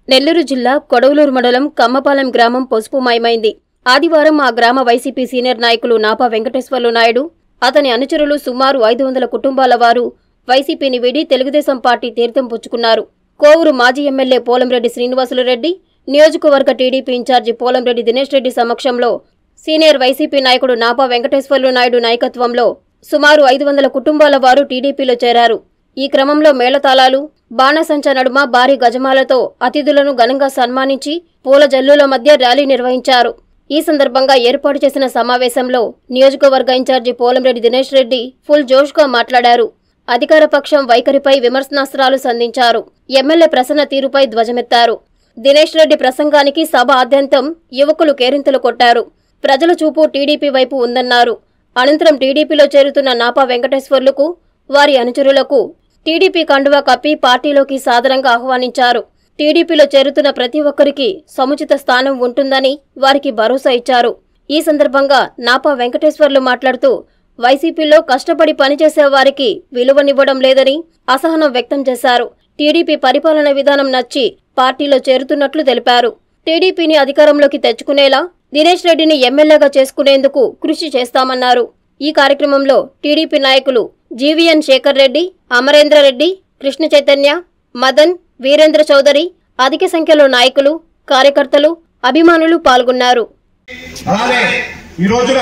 నెల్లూరు జిల్లా కొడవలూరు మండలం కమ్మపాలెం గ్రామం పసుపుమయమైంది ఆదివారం ఆ గ్రామ వైసీపీ సీనియర్ నాయకులు నాపా వెంకటేశ్వర్లు నాయుడు అతని అనుచరులు సుమారు ఐదు వందల కుటుంబాల వారు వైసీపీని వీడి తెలుగుదేశం పార్టీ తీర్థం పుచ్చుకున్నారు కోవూరు మాజీ ఎమ్మెల్యే పోలంరెడ్డి శ్రీనివాసులు రెడ్డి నియోజకవర్గ టీడీపీ ఇన్ఛార్జి పోలంరెడ్డి దినేష్ రెడ్డి సమక్షంలో సీనియర్ వైసీపీ నాయకుడు నాపా వెంకటేశ్వర్లు నాయుడు నాయకత్వంలో సుమారు ఐదు వందల కుటుంబాల వారు టీడీపీలో చేరారు ఈ క్రమంలో మేళతాళాలు బాణసంచ నడుమ భారీ గజమాలతో అతిథులను ఘనంగా సన్మానించి పూల జల్లుల మధ్య ర్యాలీ నిర్వహించారు ఈ సందర్భంగా ఏర్పాటు చేసిన సమావేశంలో నియోజకవర్గ ఇన్ఛార్జి పోలంరెడ్డి దినేష్ రెడ్డి ఫుల్ జోష్గా మాట్లాడారు అధికార పక్షం వైఖరిపై విమర్శనాస్త్రాలు సంధించారు ఎమ్మెల్యే ప్రసన్న తీరుపై ధ్వజమెత్తారు దినేష్ రెడ్డి ప్రసంగానికి సభ ఆద్యంతం యువకులు కేరింతలు కొట్టారు ప్రజల చూపు టీడీపీ వైపు ఉందన్నారు అనంతరం టీడీపీలో చేరుతున్న నాపా వెంకటేశ్వర్లకు వారి అనుచరులకు టీడీపీ కండువా కప్పి పార్టీలోకి సాదరంగా ఆహ్వానించారు టీడీపీలో చేరుతున్న ప్రతి ఒక్కరికి సముచిత స్థానం ఉంటుందని వారికి భరోసా ఇచ్చారు ఈ సందర్భంగా నాపా వెంకటేశ్వర్లు మాట్లాడుతూ వైసీపీలో కష్టపడి పనిచేసే వారికి విలువనివ్వడం లేదని అసహనం వ్యక్తం చేశారు టీడీపీ పరిపాలన విధానం నచ్చి పార్టీలో చేరుతున్నట్లు తెలిపారు టీడీపీని అధికారంలోకి తెచ్చుకునేలా దినేష్ రెడ్డిని ఎమ్మెల్యేగా చేసుకునేందుకు కృషి చేస్తామన్నారు ఈ కార్యక్రమంలో టీడీపీ నాయకులు జీవీఎన్ శేఖర్ రెడ్డి అమరేంద్ర రెడ్డి కృష్ణ చైతన్య మదన్ వీరేంద్ర చౌదరి అధిక సంఖ్యలో నాయకులు కార్యకర్తలు అభిమానులు పాల్గొన్నారు అలానే ఈ రోజున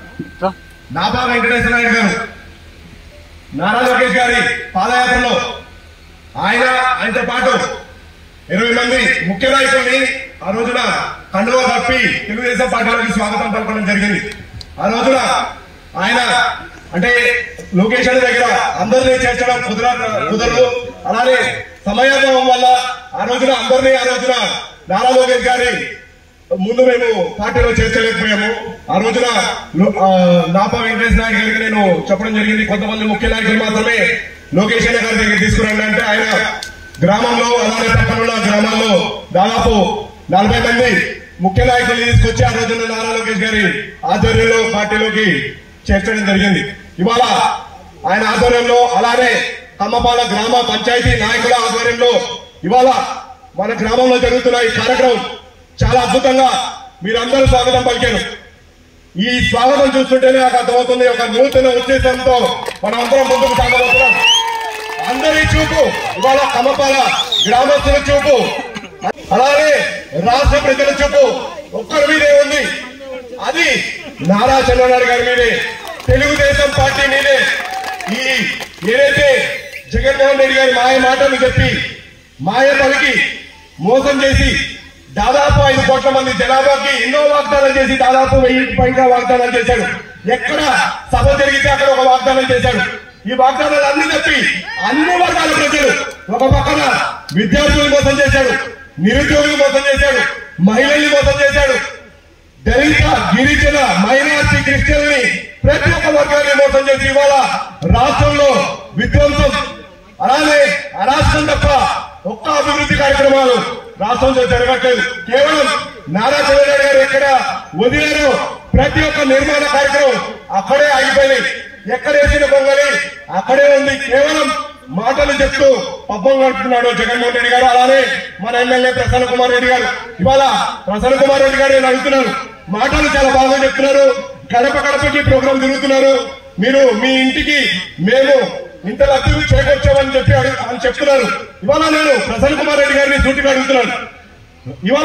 నాపా వెంకటేశ్వర నాయుడు గారు నారా లోకేష్ గారి పాదయాత్రలో ఆయన ఆయనతో పాటు ఇరవై మంది ముఖ్య నాయకుల్ని ఆ రోజున కండువా కప్పి తెలుగుదేశం పార్టీలోకి స్వాగతం పలకడం జరిగింది ఆ రోజున ఆయన అంటే లోకేష్ అనే దగ్గర అందరినీ చేర్చడం కుదర కుదరదు అలానే సమయాభావం వల్ల ఆ రోజున అందరినీ ఆ రోజున నారా లోకేష్ గారి ముందు మేము పార్టీలో చేర్చలేకపోయాము ఆ రోజున లో- ఆ, నాపా వెంకటేశ్వర నాయుడు గారికి నేను చెప్పడం జరిగింది కొంతమంది ముఖ్య నాయకులు మాత్రమే లోకేష్ అన్న గారి దగ్గర తీసుకురండి అంటే ఆయన గ్రామంలో అలానే పక్కనున్న గ్రామాల్లో దాదాపు నలభై మంది ముఖ్య నాయకులు తీసుకొచ్చి ఆ రోజున నారా లోకేష్ గారి ఆధ్వర్యంలో పార్టీలోకి చేర్చడం జరిగింది ఇవాళ ఆయన ఆధ్వర్యంలో అలానే కమ్మపాల గ్రామ పంచాయతీ నాయకుల ఆధ్వర్యంలో ఇవాళ మన గ్రామంలో జరుగుతున్న ఈ కార్యక్రమం చాలా అద్భుతంగా మీరందరూ స్వాగతం పలికారు ఈ స్వాగతం చూస్తుంటేనే నాకు అర్థమవుతుంది ఒక నూతన ఉద్దేశంతో మనం అందరం ముందుకు సాగబోతున్నాం అందరి చూపు ఇవాళ కమపాల గ్రామస్తుల చూపు అలానే రాష్ట్ర ప్రజల చూపు ఒక్కరి మీదే ఉంది అది నారా చంద్రబాబు గారి మీదే తెలుగుదేశం పార్టీ మీదే ఈ ఏదైతే జగన్మోహన్ రెడ్డి గారి మాయ మాటలు చెప్పి మాయ పలికి మోసం చేసి దాదాపు ఐదు కోట్ల మంది జనాభాకి ఎన్నో వాగ్దానాలు చేసి దాదాపు వెయ్యికి పైగా వాగ్దానాలు చేశాడు ఎక్కడ సభ జరిగితే అక్కడ ఒక వాగ్దానం చేశాడు ఈ వాగ్దానాలు అన్ని తప్పి అన్ని వర్గాల ప్రజలు ఒక పక్కన విద్యార్థులు మోసం చేశాడు నిరుద్యోగులు మోసం చేశాడు మహిళల్ని మోసం చేశాడు దళిత గిరిజన మైనార్టీ క్రిస్టియన్ని ప్రతి ఒక్క వర్గాన్ని మోసం చేసి ఇవాళ రాష్ట్రంలో విధ్వంసం అలానే అరాష్ట్రం తప్ప ఒక్క అభివృద్ధి కార్యక్రమాలు రాష్ట్రంలో జరగట్లేదు కేవలం నారా చంద్రబాబు గారు ఎక్కడ వదిలేరో ప్రతి ఒక్క నిర్మాణ కార్యక్రమం అక్కడే ఆగిపోయినాయి ఎక్కడ వేసిన పొంగలి అక్కడే ఉంది కేవలం మాటలు చెప్తూ పబ్బం గడుపుతున్నాడు జగన్మోహన్ రెడ్డి గారు అలానే మన ఎమ్మెల్యే ప్రసన్న కుమార్ రెడ్డి గారు ఇవాళ ప్రసన్న కుమార్ రెడ్డి గారు నేను అడుగుతున్నాను మాటలు చాలా బాగా చెప్తున్నారు గడప గడపకి ప్రోగ్రాం తిరుగుతున్నారు మీరు మీ ఇంటికి మేము ఇంత లబ్ధి చేకూర్చామని చెప్పి అడుగు అని చెప్తున్నారు ఇవాళ నేను ప్రసన్న కుమార్ రెడ్డి గారిని సూటిగా అడుగుతున్నాను ఇవాళ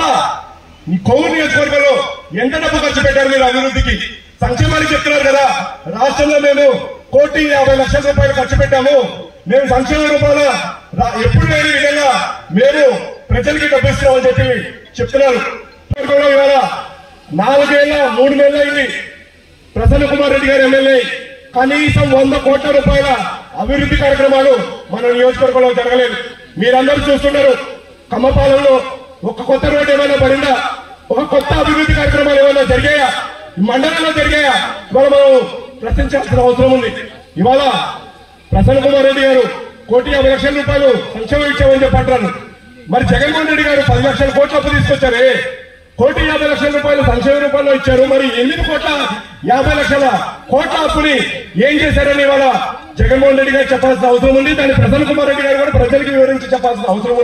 ఈ కొవ్వూరు నియోజకవర్గంలో ఎంత డబ్బు ఖర్చు పెట్టారు మీరు అభివృద్ధికి సంక్షేమానికి చెప్తున్నారు కదా రాష్ట్రంలో మేము కోటి యాభై లక్షల రూపాయలు ఖర్చు పెట్టాము మేము సంక్షేమ రూపాయల రా- ఎప్పుడు లేని విధంగా మేము ప్రజలకి డబ్బు ఇస్తున్నామని చెప్పి చెప్తున్నారు నియోజకవర్గంలో ఇవాళ నాలుగేళ్ల మూడు నెలలు అయింది ప్రసన్న కుమార్ రెడ్డి గారు ఎమ్మెల్యే కనీసం వంద కోట్ల రూపాయల అభివృద్ధి కార్యక్రమాలు మన నియోజకవర్గంలో జరగలేదు మీరందరూ చూస్తున్నారు కమ్మపాలెంలో ఒక కొత్త రోడ్డు ఏమైనా పడిందా ఒక కొత్త అభివృద్ధి కార్యక్రమాలు ఏమైనా జరిగాయా ఈ మండలంలో జరిగాయా ఇవాళ మనం ప్రశ్నించాల్సిన అవసరం ఉంది ఇవాళ ప్రసన్న కుమార్ రెడ్డి గారు కోటి యాభై లక్షల రూపాయలు సంక్షేమం ఇచ్చామని చెప్పి అంటారు మరి జగన్మోహన్ రెడ్డి గారు పది లక్షల కోట్ల అప్పు తీసుకొచ్చారే కోటి యాభై లక్షల రూపాయలు సంక్షేమ రూపంలో ఇచ్చారు మరి ఎనిమిది కోట్ల యాభై లక్షల కోట్ల అప్పుని ఏం చేశారని ఇవాళ జగన్మోహన్ రెడ్డి గారు చెప్పాల్సిన అవసరం ఉంది దాన్ని ప్రసన్న కుమార్ రెడ్డి గారు కూడా ప్రజలకు వివరించి చెప్పాల్సిన అవసరం ఉంది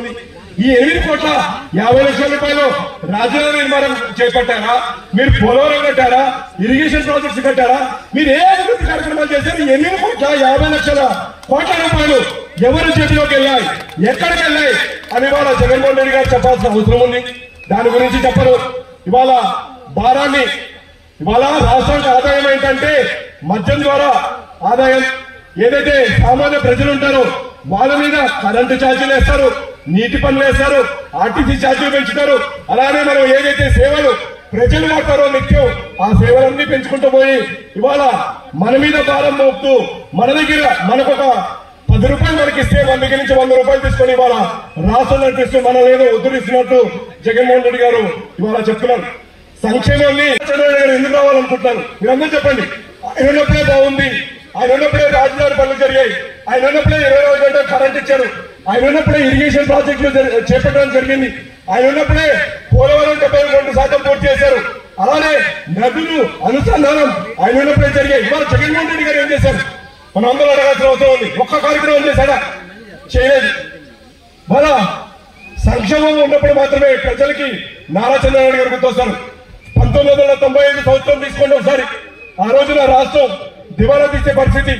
ఈ ఎనిమిది కోట్ల యాభై లక్షల రూపాయలు రాజధాని నిర్మాణం చేపట్టారా మీరు పోలవరం కట్టారా ఇరిగేషన్ ప్రాజెక్ట్స్ కట్టారా మీరు ఏ అభివృద్ధి కార్యక్రమాలు చేశారు ఈ ఎనిమిది కోట్ల యాభై లక్షల కోట్ల రూపాయలు ఎవరి చేతిలోకి వెళ్ళాయి ఎక్కడికి వెళ్ళాయి అని ఇవాళ జగన్మోహన్ రెడ్డి గారు చెప్పాల్సిన అవసరం ఉంది దాని గురించి చెప్పరు ఇవాళ భారాన్ని ఇవాళ రాష్ట్రానికి ఆదాయం ఏంటంటే మద్యం ద్వారా ఆదాయం ఏదైతే సామాన్య ప్రజలు ఉంటారో వాళ్ళ మీద కరెంటు ఛార్జీలు వేస్తారు నీటి పన్నులు వేస్తారు ఆర్టీసీ ఛార్జీలు పెంచుతారు అలానే మనం ఏదైతే సేవలు ప్రజలు వాడతారో నిత్యం ఆ సేవలన్నీ పెంచుకుంటూ పోయి ఇవాళ మన మీద భారం మోపుతూ మన దగ్గర మనకొక పది రూపాయలు మనకి ఇస్తే మన దగ్గర నుంచి వంద రూపాయలు తీసుకొని ఇవాళ రాష్ట్రం నడిపిస్తూ మనం ఏదో ఉద్ధరిస్తున్నట్టు జగన్మోహన్ రెడ్డి గారు ఇవాళ చెప్తున్నారు సంక్షేమాన్ని చంద్రబాబు గారు ఎందుకు రావాలనుకుంటున్నారు మీరందరూ చెప్పండి ఆయన ఉన్నప్పుడే బాగుంది ఆయన ఉన్నప్పుడే రాజధాని పనులు జరిగాయి ఆయన ఉన్నప్పుడే ఇరవై రోజుల గంటలు కరెంట్ ఇచ్చారు ఆయన ఉన్నప్పుడే ఇరిగేషన్ ప్రాజెక్టులు జరి- చేపట్టడం జరిగింది ఆయన ఉన్నప్పుడే పోలవరం డెబ్బై రెండు శాతం పూర్తి చేశారు అలానే నదులు అనుసంధానం ఆయన ఉన్నప్పుడే జరిగాయి ఇవాళ జగన్మోహన్ రెడ్డి గారు ఏం చేశారు మనం అందరూ అడగాల్సిన అవసరం ఉంది ఒక్క కార్యక్రమం చేశాడా చేయలేదు మన సంక్షేమం ఉన్నప్పుడు మాత్రమే ప్రజలకి నారా చంద్రబాబు గారు గుర్తొస్తారు పంతొమ్మిది వందల తొంభై ఐదు సంవత్సరం తీసుకోండి ఒకసారి ఆ రోజున రాష్ట్రం దివాలా తీసే పరిస్థితి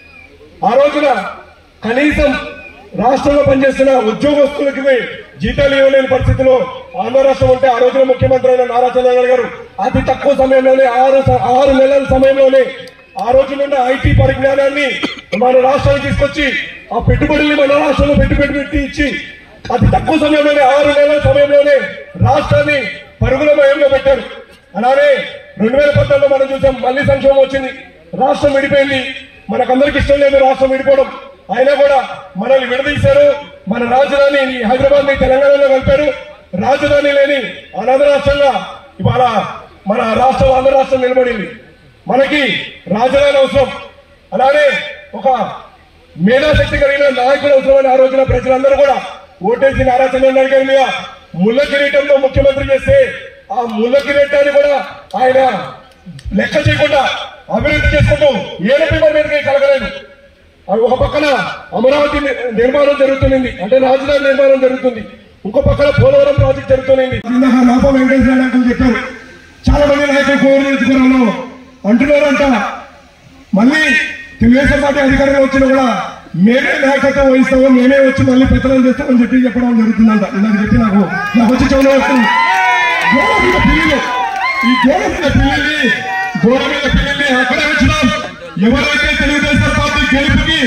ఆ రోజున కనీసం రాష్ట్రంలో పనిచేస్తున్న ఉద్యోగస్తులకి జీతాలు ఇవ్వలేని పరిస్థితిలో ఆంధ్ర రాష్ట్రం ఉంటే ఆ రోజున ముఖ్యమంత్రి అయిన నారా చంద్రబాబు గారు అతి తక్కువ సమయంలోనే ఆరు స- ఆరు నెలల సమయంలోనే ఆ రోజునున్న ఐటీ పరిజ్ఞానాన్ని మన రాష్ట్రానికి తీసుకొచ్చి ఆ పెట్టుబడుల్ని మన రాష్ట్రంలో పెట్టుబడి పెట్టి ఇచ్చి అతి తక్కువ సమయంలోనే ఆరు నెలల సమయంలోనే రాష్ట్రాన్ని పరుగుల మయంలో పెట్టారు అలానే రెండు వేల పద్నాలుగులో మనం చూసాం మళ్ళీ సంక్షోభం వచ్చింది రాష్ట్రం విడిపోయింది మనకందరికి ఇష్టం లేదు రాష్ట్రం విడిపోవడం అయినా కూడా మనల్ని విడదీశారు మన రాజధాని హైదరాబాద్ ని తెలంగాణలో కలిపారు రాజధాని లేని అనాథ రాష్ట్రంగా ఇవాళ మన రాష్ట్రం ఆంధ్ర రాష్ట్రం నిలబడింది మనకి రాజధాని అవసరం అలానే ఒక మేధాశక్తి కలిగిన నాయకుడు అవసరమని ఆ రోజున ప్రజలందరూ కూడా ఓటేసి నారా చంద్రబాబు గారి మీద ముళ్ళ కిరీటంతో ముఖ్యమంత్రి చేస్తే ఆ ముళ్ళ కిరీటాన్ని కూడా ఆయన లెక్క చేయకుండా అభివృద్ధి చేసుకుంటూ ఏలపి మన మీదకి కలగలేదు అది ఒక పక్కన అమరావతి ని- నిర్మాణం జరుగుతుంది అంటే రాజధాని నిర్మాణం జరుగుతుంది ఇంకో పక్కన పోలవరం ప్రాజెక్ట్ జరుగుతుంది ఇందాక నాప వెంకటేశ్వర నాయకులు చెప్పారు చాలా మంది నాయకులు కోరు నియోజకవర్గంలో అంటున్నారంట మళ్ళీ తెలుగుదేశం పార్టీ అధికారంలో వచ్చినా కూడా మేమే నాయకత్వం వహిస్తాము మేమే వచ్చి మళ్ళీ పెత్తనం చేస్తామని చెప్పి చెప్పడం జరుగుతుందంట నాకు చెప్పి నాకు నాకు వచ్చి చెవులో వస్తుంది గోడ మీద పిల్లలు ఈ గోడ మీద పిల్లల్ని గోడ మీద పిల్లల్ని అక్కడే వచ్చినాం ఎవరైతే తెలుగుదేశం పార్టీ గెలుపుకి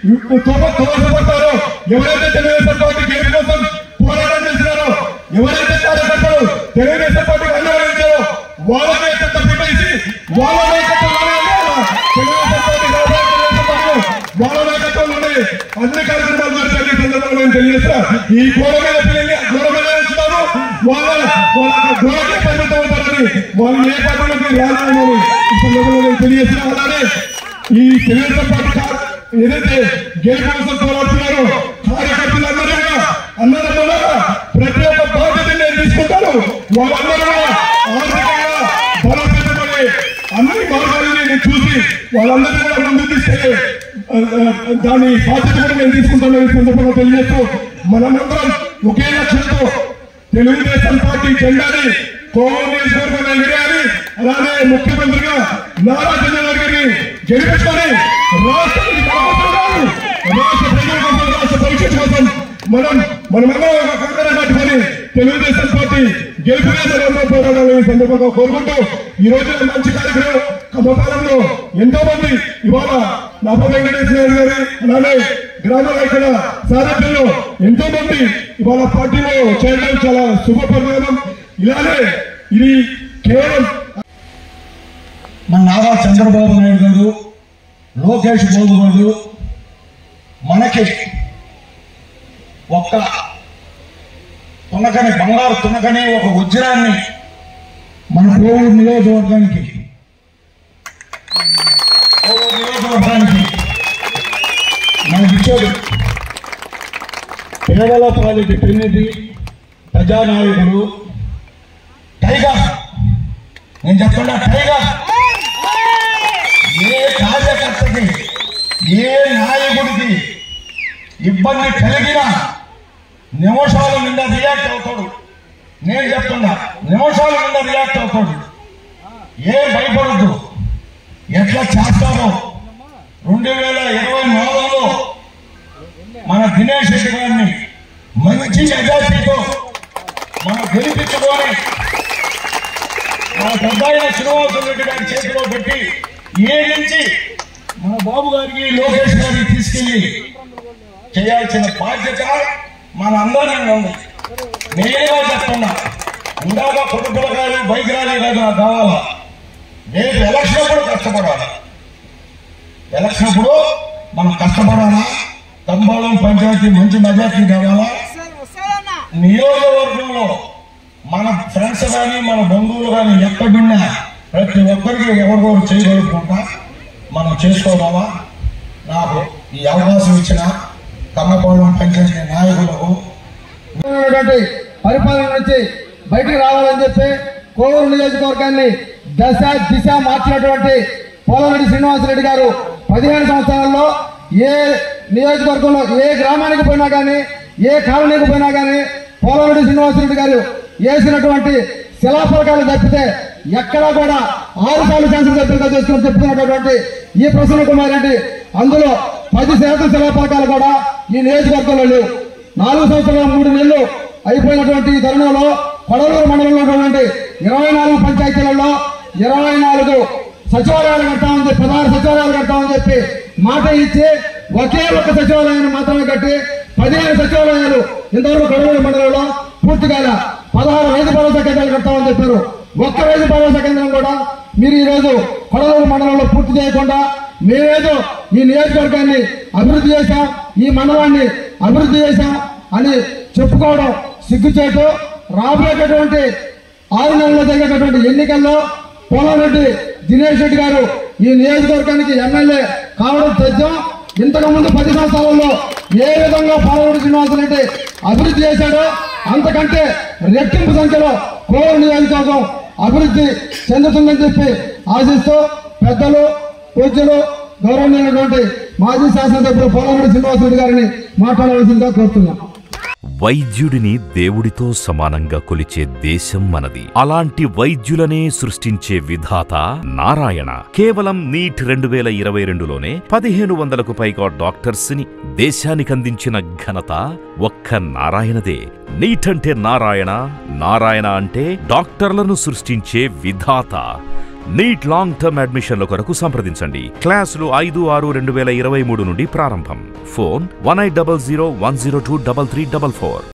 తోసపడతారో ఎవరైతే తెలుగుదేశం పార్టీ గెలుపు కోసం పోరాటం చేస్తున్నారో ఎవరైతే కార్యకర్తలు తెలుగుదేశం పార్టీకి అన్వయించారో వాళ్ళనే చెత్త పెట్టేసి వాళ్ళ నాయకత్వంలోనే ఉండాలా. తెలుగుదేశం పార్టీ రాబోయే తెలుగుదేశం పార్టీలో వాళ్ళ నాయకత్వంలోనే అన్ని కార్యక్రమాలు జరిగే సందర్భంలో నేను తెలియజేస్తా ఈ గోడ మీద పిల్లల్ని గోడ మీద ఉంచుతారు వాళ్ళ వాళ్ళ గోడకే పరిమితం అవుతారని వాళ్ళు ఏ పార్టీలోకి రాలని ఈ సందర్భంలో నేను తెలియజేస్తున్నా అలానే ఈ తెలుగుదేశం పార్టీ కా- ఏదైతే గెలుపు కోసం పోరాడుతున్నారో కార్యకర్తలందరూ కూడా అందరూ కూడా ప్రతి ఒక్క బాధ్యత నేను తీసుకుంటాను వాళ్ళందరూ కూడా ఆర్థికంగా బలోపేతమై అన్ని మార్గాలని నేను చూసి వాళ్ళందరూ కూడా ముందుకు తీసుకెళ్ళి ఆ, ఆ, దాని బాధ్యత కూడా నేను తీసుకుంటాను ఈ సందర్భంగా తెలియజేస్తూ మనమందరం ఒకే లక్ష్యంతో తెలుగుదేశం పార్టీ జెండాని కోవూరు నియోజకవర్గంలో ఎగిరేయాలి అలానే ముఖ్యమంత్రిగా నారా చంద్రబాబు గారిని గెలిపించుకొని రాష్ట్రానికి కావాల్సిన కాదు, రాష్ట్ర ప్రజల కోసం రాష్ట్ర భవిష్యత్తు కోసం మనం మనమందరం ఒక కంకర కట్టుకొని తెలుగుదేశం పార్టీ గెలుపునే జనంలో పోరాడాలని ఈ సందర్భంగా కోరుకుంటూ ఈ రోజు మంచి కార్యక్రమం కమపాలెంలో ఎంతో మంది ఇవాళ నాప వెంకటేశ్వర గారి అలానే గ్రామ నాయకుల సారథ్యంలో ఎంతో మంది ఇవాళ పార్టీలో చేయడం చాలా శుభ పరిణామం ఇలానే ఇది కేవలం మన నారా చంద్రబాబు నాయుడు గారు లోకేష్ బాబు గారు మనకి ఒక్క తునకని బంగారు తునకని ఒక వజ్రాన్ని మన కోవూరు నియోజకవర్గానికి కోవూరు నియోజకవర్గానికి మనకి ఇచ్చాడు పేదల పాలిటి ప్రతినిధి ప్రజానాయకుడు టైగర్ నేను చెప్తున్నా టైగర్ ఏ కార్యకర్తకి ఏ నాయకుడికి ఇబ్బంది కలిగినా నిమిషాల నిండా రియాక్ట్ అవుతాడు నేను చెప్తున్నా నిమిషాల నిండా రియాక్ట్ అవుతాడు ఏం భయపడద్దు ఎట్లా చేస్తారో రెండు వేల ఇరవై నాలుగులో మన దినేష్ రెడ్డి గారిని మంచి మెజార్టీతో మనం గెలిపించుకొని మన పెద్ద ఆయన శ్రీనివాసం రెడ్డి గారి చేతిలో పెట్టి ఏ నుంచి మన బాబు గారికి లోకేష్ గారికి తీసుకెళ్లి చేయాల్సిన బాధ్యత మన అందరి మీద ఉంది నేనేగా చెప్తున్నా ఇందాక పొద్దుపుల కాదు బైక్ ర్యాలీ కాదు నాకు కావాలా రేపు ఎలక్షన్ అప్పుడు కష్టపడాలి ఎలక్షన్ అప్పుడు మనం కష్టపడాలా తంబాలం పంచాయతీ మంచి మెజార్టీ కావాలా నియోజకవర్గంలో మన ఫ్రెండ్స్ కానీ మన బంధువులు కానీ ఎక్కడున్నా ప్రతి ఒక్కరికి ఎవరికొకరు చేయగలుగుకుంటా మనం చేసుకోవాలా నాకు ఈ అవకాశం ఇచ్చిన కమ్మపాలెం పంచాయతీ నాయకులకు ఉన్నటువంటి పరిపాలన నుంచి బయటికి రావాలని చెప్పి కోవూరు నియోజకవర్గాన్ని దశ దిశ మార్చినటువంటి పోలరెడ్డి శ్రీనివాసరెడ్డి గారు పదిహేను సంవత్సరాల్లో ఏ నియోజకవర్గంలో ఏ గ్రామానికి పోయినా కానీ ఏ కాలనీకి పోయినా కానీ పోలరెడ్డి శ్రీనివాసరెడ్డి గారు వేసినటువంటి శిలాఫలకాలు తప్పితే ఎక్కడా కూడా ఆరు సార్లు శాసనసభ్యులుగా చేసుకుని చెప్తున్నటువంటి ఈ ప్రసన్న కుమార్ రెడ్డి అందులో పది శాతం శిలాఫలకాలు కూడా ఈ నియోజకవర్గంలో లేవు నాలుగు సంవత్సరాల మూడు నెలలు అయిపోయినటువంటి ఈ తరుణంలో కొడలూరు మండలంలో ఉన్నటువంటి ఇరవై నాలుగు పంచాయతీలలో ఇరవై నాలుగు సచివాలయాలు కడతామని చెప్పి పదహారు సచివాలయాలు కడతామని చెప్పి మాట ఇచ్చి ఒకే ఒక్క సచివాలయాన్ని మాత్రమే కట్టి పదిహేను సచివాలయాలు ఇంతవరకు కొడలూరు మండలంలో పూర్తి కాల పదహారు రైతు భరోసా కేంద్రాలు కడతామని చెప్పారు ఒక్క రైతు భరోసా కేంద్రం కూడా మీరు ఈ రోజు కొడలూరు మండలంలో పూర్తి చేయకుండా మేమేదో ఈ నియోజకవర్గాన్ని అభివృద్ధి చేశాం ఈ మండలాన్ని అభివృద్ధి చేశాం అని చెప్పుకోవడం సిగ్గుచేటు రాబోయేటటువంటి ఆరు నెలల్లో జరిగేటటువంటి ఎన్నికల్లో పోలారెడ్డి దినేష్ రెడ్డి గారు ఈ నియోజకవర్గానికి ఎమ్మెల్యే కావడం తెచ్చాం ఇంతకు ముందు పది సంవత్సరాలలో ఏ విధంగా పోలరెడ్డి శ్రీనివాసరెడ్డి అభివృద్ధి చేశాడో అంతకంటే రెట్టింపు సంఖ్యలో కోవూరు నియోజకవర్గం అభివృద్ధి చెందుతుందని చెప్పి ఆశిస్తూ పెద్దలు పూజ్యులు గౌరవనీయులైనటువంటి మాజీ శాసనసభ్యులు పోలరెడ్డి శ్రీనివాసరెడ్డి గారిని మాట్లాడవలసిందిగా కోరుతున్నాం వైద్యుడిని దేవుడితో సమానంగా కొలిచే దేశం మనది అలాంటి వైద్యులనే సృష్టించే విధాత నారాయణ కేవలం నీట్ రెండు వేల ఇరవై రెండులోనే పదిహేను వందలకు పైగా డాక్టర్స్ ని దేశానికి అందించిన ఘనత ఒక్క నారాయణదే నీట్ అంటే నారాయణ నారాయణ అంటే డాక్టర్లను సృష్టించే విధాత నీట్ లాంగ్ టర్మ్ అడ్మిషన్ల కొరకు సంప్రదించండి క్లాసులు ఐదు ఆరు రెండు వేల ఇరవై మూడు నుండి ప్రారంభం phone one eight double zero one zero two double three double four